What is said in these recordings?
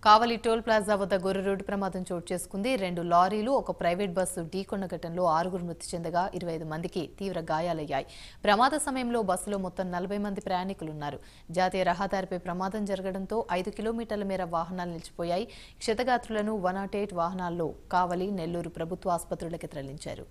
కావలి toll plaza వద్ద గొర్రె road ప్రమాదం చోటు చేసుకుంది రెండు లారీలు ఒక ప్రైవేట్ బస్సు ఢీకొన్న ఘటనలో ఆరుగురు మృతి చెందగా ఇరవై ఐదు మందికి తీవ్ర గాయాలయ్యాయి ప్రమాద సమయంలో బస్సులో మొత్తం నలభై మంది ప్రయాణికులున్నారు జాతీయ రహదారిపై ప్రమాదం జరగడంతో ఐదు కిలోమీటర్ల మేర వాహనాలు నిలిచిపోయాయి క్షతగాత్రులను వన్ నాట్ ఎయిట్ వాహనాల్లో కావలి నెల్లూరు ప్రభుత్వ ఆసుపత్రులకు తరలించారు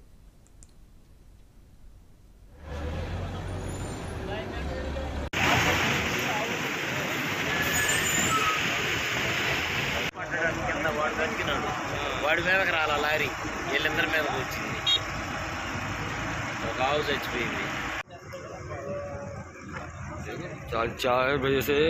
పట్టడానికి కింద వాడు బతికినాడు వాడి మీదకి రాల లారీ వీళ్ళందరి మీదకి వచ్చింది ఒక ఆవు చచ్చిపోయింది चार चार बजे से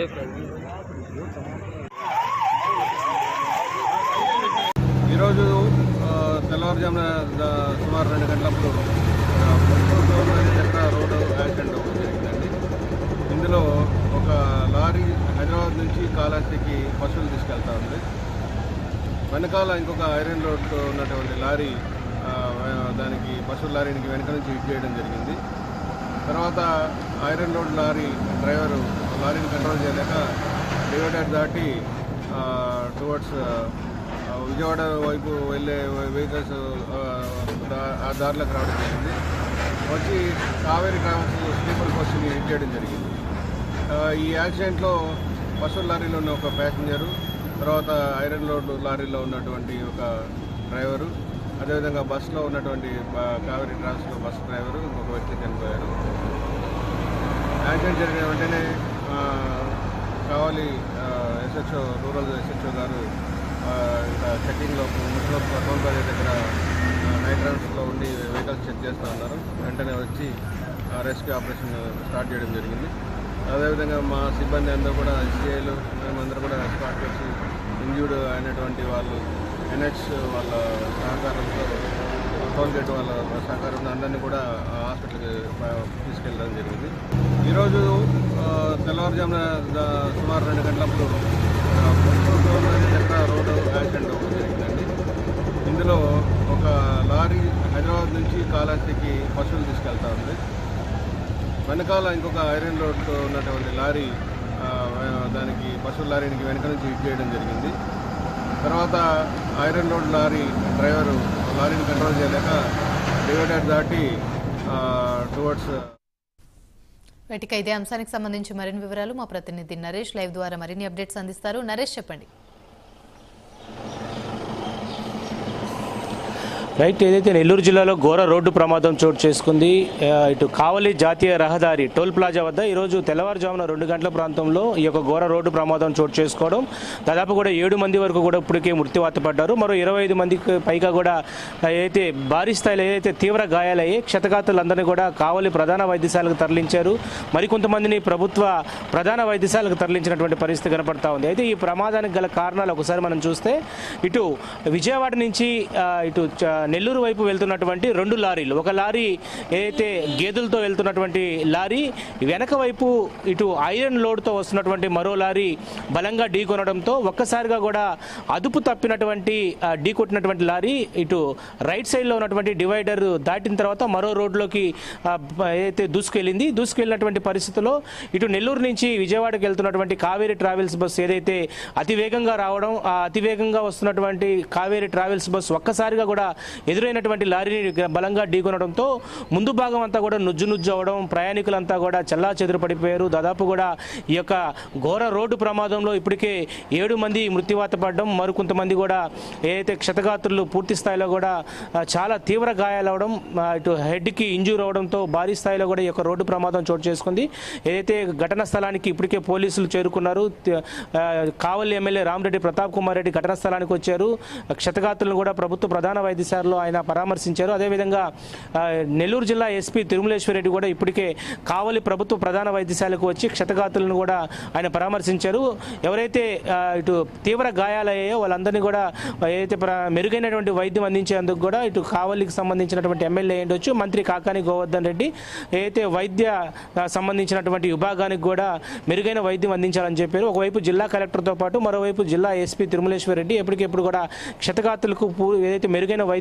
ఈరోజు ఆ, తెల్లవారుజామున ద- సుమారు రెండు గంటలప్పుడు ఆ, పొంగూరు గవర్నమెంట్ చక్ర రోడ్డు యాక్సిడెంట్ ఒకటి జరిగిందండి ఇందులో ఒక లారీ హైదరాబాద్ నుంచి కాళహస్తికి పశువులు తీసుకెళ్తా ఉంది వెనకాల ఇంకొక ఐరన్ రోడ్ ఉన్నటువంటి లారీ ఆ, దానికి పశువుల లారీకి వెనక నుంచి హిట్ చేయడం జరిగింది తర్వాత ఐరన్ రోడ్ లారీ డ్రైవరు లారీని కంట్రోల్ చేయలేక డివైడర్ దాటి టువర్డ్స్ విజయవాడ వైపు వెళ్ళే వెహికల్స్ ఆ దారిలోకి రావడం జరిగింది వచ్చి కావేరీ ట్రావెల్స్ స్లీపర్ బస్సుని హిట్ చేయడం జరిగింది ఆ, ఈ యాక్సిడెంట్లో పశువుల లారీలో ఉన్న ఒక ప్యాసింజరు తర్వాత ఐరన్ రోడ్ లారీలో ఉన్నటువంటి ఒక డ్రైవరు అదేవిధంగా బస్సులో ఉన్నటువంటి బ- కావేరీ ట్రావెల్స్లో బస్ డ్రైవరు ఇంకొక వ్యక్తి చనిపోయారు యాక్సిడెంట్ జరిగిన వెంటనే ఆ, కావాలి ఎస్హెచ్ఓ రూరల్ ఎస్హెచ్ఓ గారు ఆ, ఇంకా చెక్కింగ్లో ముస్లో టోల్ ప్లాజా దగ్గర నైట్ రౌండ్స్లో ఉండి వెహికల్స్ చెక్ చేస్తూ ఉన్నారు వెంటనే వచ్చి రెస్క్యూ ఆపరేషన్ స్టార్ట్ చేయడం జరిగింది అదేవిధంగా మా సిబ్బంది అందరూ కూడా ఎస్సీఐలు మేమందరూ కూడా స్పాట్కి వచ్చి ఇంజ్యూర్డ్ అయినటువంటి వాళ్ళు ఎన్హెచ్ వాళ్ళ సహకారంతో టోల్ గేట్ వాళ్ళ సహకారంతో అందరినీ కూడా హాస్పిటల్కి తీసుకెళ్ళడం జరిగింది ఈరోజు ఆ, తెల్లవారుజామున ద- సుమారు రెండు గంటలప్పుడు ఆ, పొంగూరు గవర్నమెంట్ చక్ర రోడ్డు యాక్సిడెంట్ ఒకటి జరిగిందండి ఇందులో ఒక లారీ హైదరాబాద్ నుంచి కాళహస్తికి పశువులు తీసుకెళ్తా ఉంది వెనకాల ఇంకొక ఐరన్ రోడ్ ఉన్నటువంటి లారీ ఆ, దానికి పశువుల లారీకి వెనక నుంచి హిట్ చేయడం జరిగింది తర్వాత ఐరన్ రోడ్ లారీ డ్రైవరు లారీని కంట్రోల్ చేయలేక డివైడర్ దాటి టువర్డ్స్ వీటికి ఇదే అంశానికి సంబంధించి మరిన్ని వివరాలు మా ప్రతినిధి నరేష్ లైవ్ ద్వారా మరిన్ని అప్డేట్స్ అందిస్తారు నరేష్ చెప్పండి రైట్ ఏదైతే నెల్లూరు జిల్లాలో ఘోర రోడ్డు ప్రమాదం చోటు చేసుకుంది ఆ, ఇటు కావలి జాతీయ రహదారి టోల్ ప్లాజా వద్ద ఈరోజు తెల్లవారుజామున రెండు గంటల ప్రాంతంలో ఈ యొక్క ఘోర రోడ్డు ప్రమాదం చోటు చేసుకోవడం దాదాపు కూడా ఏడు మంది వరకు కూడా ఇప్పటికే మృత్యువాత పడ్డారు మరో ఇరవై ఐదు మందికి పైగా కూడా ఆ, ఏదైతే భారీ స్థాయిలో ఏదైతే తీవ్ర గాయాలయ్యాయి క్షతగాతులందరినీ కూడా కావలి ప్రధాన వైద్యశాలకు తరలించారు మరికొంతమందిని ప్రభుత్వ ప్రధాన వైద్యశాలకు తరలించినటువంటి పరిస్థితి కనపడతా ఉంది అయితే ఈ ప్రమాదానికి గల కారణాలు ఒకసారి మనం చూస్తే ఇటు విజయవాడ నుంచి ఆ, ఇటు చ- నెల్లూరు వైపు వెళ్తున్నటువంటి రెండు లారీలు ఒక లారీ ఏదైతే గేదెలతో వెళ్తున్నటువంటి లారీ వెనక వైపు ఇటు ఐరన్ లోడ్తో వస్తున్నటువంటి మరో లారీ బలంగా ఢీకొనడంతో ఒక్కసారిగా కూడా అదుపు తప్పినటువంటి ఆ, ఢీకొట్టినటువంటి లారీ ఇటు రైట్ సైడ్లో ఉన్నటువంటి డివైడర్ దాటిన తర్వాత మరో రోడ్లోకి ఆ, బ- ఏదైతే దూసుకెళ్ళింది దూసుకెళ్ళినటువంటి పరిస్థితిలో ఇటు నెల్లూరు నుంచి విజయవాడకి వెళ్తున్నటువంటి కావేరీ ట్రావెల్స్ బస్ ఏదైతే అతి వేగంగా రావడం ఆ అతి వేగంగా వస్తున్నటువంటి కావేరీ ట్రావెల్స్ బస్ ఒక్కసారిగా కూడా ఎదురైనటువంటి లారీని గ- బలంగా ఢీకొనడంతో ముందు భాగం అంతా కూడా నుజ్జు నుజ్జు అవడం ప్రయాణికులంతా కూడా చల్లా చెదురు పడిపోయారు దాదాపు కూడా ఈ యొక్క ఘోర రోడ్డు ప్రమాదంలో ఇప్పటికే ఏడు మంది మృత్యువాత పడడం మరికొంతమంది కూడా ఏదైతే క్షతగాత్రులు పూర్తి స్థాయిలో కూడా ఆ, చాలా తీవ్ర గాయాలవడం ఆ, ఇటు హెడ్కి ఇంజూర్ అవడంతో భారీ స్థాయిలో కూడా ఈ యొక్క రోడ్డు ప్రమాదం చోటు చేసుకుంది ఏదైతే ఘటనా స్థలానికి ఇప్పటికే పోలీసులు చేరుకున్నారు త- ఆ, కావలి ఎమ్మెల్యే రామరెడ్డి ప్రతాప్ కుమార్ రెడ్డి ఘటనా స్థలానికి వచ్చారు క్షతగాత్రులను కూడా ప్రభుత్వ ప్రధాన వైద్యశాలలో ఆయన పరామర్శించారు అదేవిధంగా ఆ, నెల్లూరు జిల్లా ఎస్పీ తిరుమలేశ్వర రెడ్డి కూడా ఇప్పటికే కావలి ప్రభుత్వ ప్రధాన వైద్యశాలకు వచ్చి క్షతగాత్రులను కూడా ఆయన పరామర్శించారు ఎవరైతే ఆ, ఇటు తీవ్ర గాయాలయ్యాయో వాళ్ళందరినీ కూడా ఏదైతే ప్ర- మెరుగైనటువంటి వైద్యం అందించేందుకు కూడా ఇటు కావలికి సంబంధించినటువంటి ఎమ్మెల్యే ఉండొచ్చు మంత్రి కాకాని గోవర్ధన్ రెడ్డి ఏదైతే వైద్య ఆ, సంబంధించినటువంటి విభాగానికి కూడా మెరుగైన వైద్యం అందించాలని చెప్పారు ఒకవైపు జిల్లా కలెక్టర్తో పాటు మరోవైపు జిల్లా ఎస్పీ తిరుమలేశ్వర రెడ్డి ఎప్పటికెప్పుడు కూడా క్షతగాత్రులకు పూ- ఏదైతే మెరుగైన వైద్యం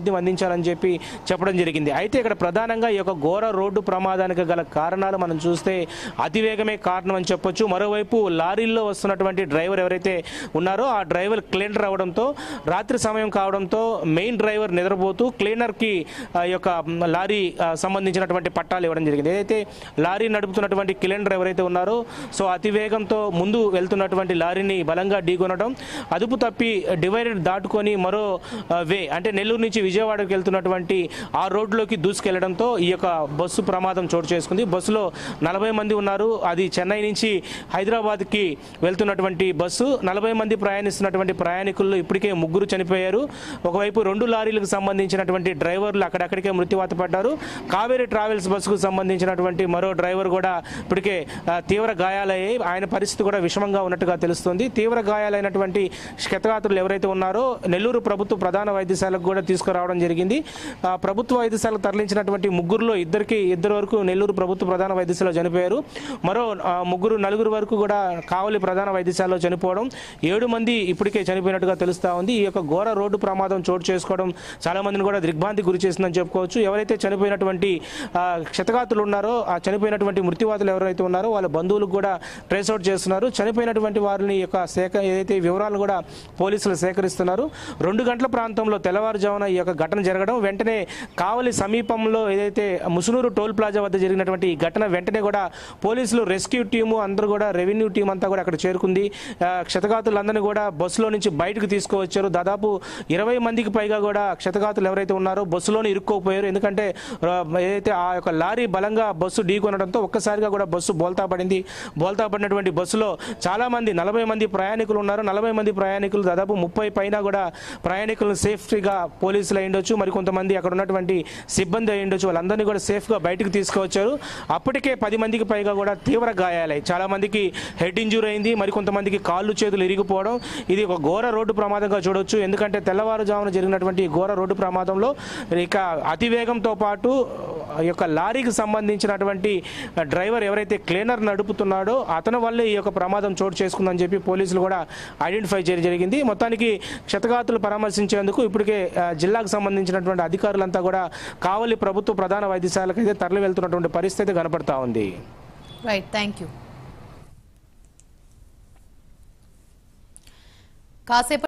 వైద్యం అందించాలని చెప్పి చెప్పడం జరిగింది అయితే ఇక్కడ ప్రధానంగా ఈ యొక్క ఘోర రోడ్డు ప్రమాదానికి గల కారణాలు మనం చూస్తే అతివేగమే కారణం అని చెప్పొచ్చు మరోవైపు లారీల్లో వస్తున్నటువంటి డ్రైవర్ ఎవరైతే ఉన్నారో ఆ డ్రైవర్ క్లీనర్ అవడంతో రాత్రి సమయం కావడంతో మెయిన్ డ్రైవర్ నిద్రపోతూ క్లీనర్కి ఆ యొక్క లారీ ఆ, సంబంధించినటువంటి పట్టాలు ఇవ్వడం జరిగింది ఏదైతే లారీ నడుపుతున్నటువంటి క్లీనర్ ఎవరైతే ఉన్నారో సో అతివేగంతో ముందు వెళ్తున్నటువంటి లారీని బలంగా ఢీకొనడం అదుపు తప్పి డివైడర్ దాటుకొని మరో ఆ, వే అంటే నెల్లూరు నుంచి విజయవాడకు వెళ్తున్నటువంటి ఆ రోడ్లోకి దూసుకెళ్లడంతో ఈ యొక్క బస్సు ప్రమాదం చోటు చేసుకుంది బస్సులో నలభై మంది ఉన్నారు అది చెన్నై నుంచి హైదరాబాద్కి వెళ్తున్నటువంటి బస్సు నలభై మంది ప్రయాణిస్తున్నటువంటి ప్రయాణికుల్లో ఇప్పటికే ముగ్గురు చనిపోయారు ఒకవైపు రెండు లారీలకు సంబంధించినటువంటి డ్రైవర్లు అక్కడక్కడికే మృత్యువాత పడ్డారు కావేరీ ట్రావెల్స్ బస్సుకు సంబంధించినటువంటి మరో డ్రైవర్ కూడా ఇప్పటికే ఆ, తీవ్ర గాయాలయ్యాయి ఆయన పరిస్థితి కూడా విషమంగా ఉన్నట్టుగా తెలుస్తుంది తీవ్ర గాయాలైనటువంటి క్షతగాత్రులు ఎవరైతే ఉన్నారో నెల్లూరు ప్రభుత్వ ప్రధాన వైద్యశాలకు కూడా తీసుకురావడం జరిగింది ఆ, ప్రభుత్వ వైద్యశాలకు తరలించినటువంటి ముగ్గురులో ఇద్దరికి ఇద్దరు వరకు నెల్లూరు ప్రభుత్వ ప్రధాన వైద్యశాలలో చనిపోయారు మరో ఆ, ముగ్గురు నలుగురు వరకు కూడా కావలి ప్రధాన వైద్యశాలలో చనిపోవడం ఏడు మంది ఇప్పటికే చనిపోయినట్టుగా తెలుస్తా ఉంది ఈ యొక్క ఘోర రోడ్డు ప్రమాదం చోటు చేసుకోవడం చాలా మందిని కూడా దిగ్భ్రాంతి గురి చేసిందని చెప్పుకోవచ్చు ఎవరైతే చనిపోయినటువంటి ఆ, క్షతగాతులు ఉన్నారో ఆ చనిపోయినటువంటి మృత్యువాదులు ఎవరైతే ఉన్నారో వాళ్ళ బంధువులకు కూడా ట్రేస్ అవుట్ చేస్తున్నారు చనిపోయినటువంటి వారిని యొక్క సేక ఏదైతే వివరాలు కూడా పోలీసులు సేకరిస్తున్నారు రెండు గంటల ప్రాంతంలో తెల్లవారుజామున ఈ యొక్క ఘటన జరగడం వెంటనే కావలి సమీపంలో ఏదైతే ముసునూరు టోల్ ప్లాజా వద్ద జరిగినటువంటి ఈ ఘటన వెంటనే కూడా పోలీసులు రెస్క్యూ టీము అందరూ కూడా రెవెన్యూ టీం అంతా కూడా అక్కడ చేరుకుంది ఆ, క్షతగాతులందరినీ కూడా బస్సులో నుంచి బయటకు తీసుకువచ్చారు దాదాపు ఇరవై మందికి పైగా కూడా క్షతగాతులు ఎవరైతే ఉన్నారో బస్సులోనే ఇరుక్కోపోయారు ఎందుకంటే ఆ, ఏదైతే ఆ యొక్క లారీ బలంగా బస్సు ఢీకొనడంతో ఒక్కసారిగా కూడా బస్సు బోల్తా పడింది బోల్తా పడినటువంటి బస్సులో చాలా మంది నలభై మంది ప్రయాణికులు ఉన్నారు నలభై మంది ప్రయాణికులు దాదాపు ముప్పై పైన కూడా ప్రయాణికులను సేఫ్టీగా పోలీసులు అయ్యుండొచ్చు మరి కొంతమంది అక్కడ ఉన్నటువంటి సిబ్బంది అయ్యుండొచ్చు వాళ్ళందరినీ కూడా సేఫ్గా బయటకు తీసుకువచ్చారు అప్పటికే పది మందికి పైగా కూడా తీవ్ర గాయాలై చాలా మందికి హెడ్ ఇంజూరీ అయింది మరి కొంతమందికి కాళ్ళు చేతులు ఇరిగిపోవడం ఇది ఒక ఘోర రోడ్డు ప్రమాదంగా చూడొచ్చు ఎందుకంటే తెల్లవారుజామున జరిగినటువంటి ఈ ఘోర రోడ్డు ప్రమాదంలో ఇక అతివేగంతో పాటు ఆ యొక్క లారీకి సంబంధించినటువంటి డ్రైవర్ ఎవరైతే క్లీనర్ నడుపుతున్నాడో అతని వల్లే ఈ యొక్క ప్రమాదం చోటు చేసుకుందని చెప్పి పోలీసులు కూడా ఐడెంటిఫై చేయడం జరిగింది మొత్తానికి క్షతగాతులు పరామర్శించేందుకు ఇప్పటికే ఆ, జిల్లాకు సంబంధించినటువంటి అధికారులంతా కూడా కావలి ప్రభుత్వ ప్రధాన వైద్యశాలకు అయితే తరలి వెళ్తున్నటువంటి పరిస్థితి కనపడతా ఉంది రైట్ థ్యాంక్ యూ కాసేపు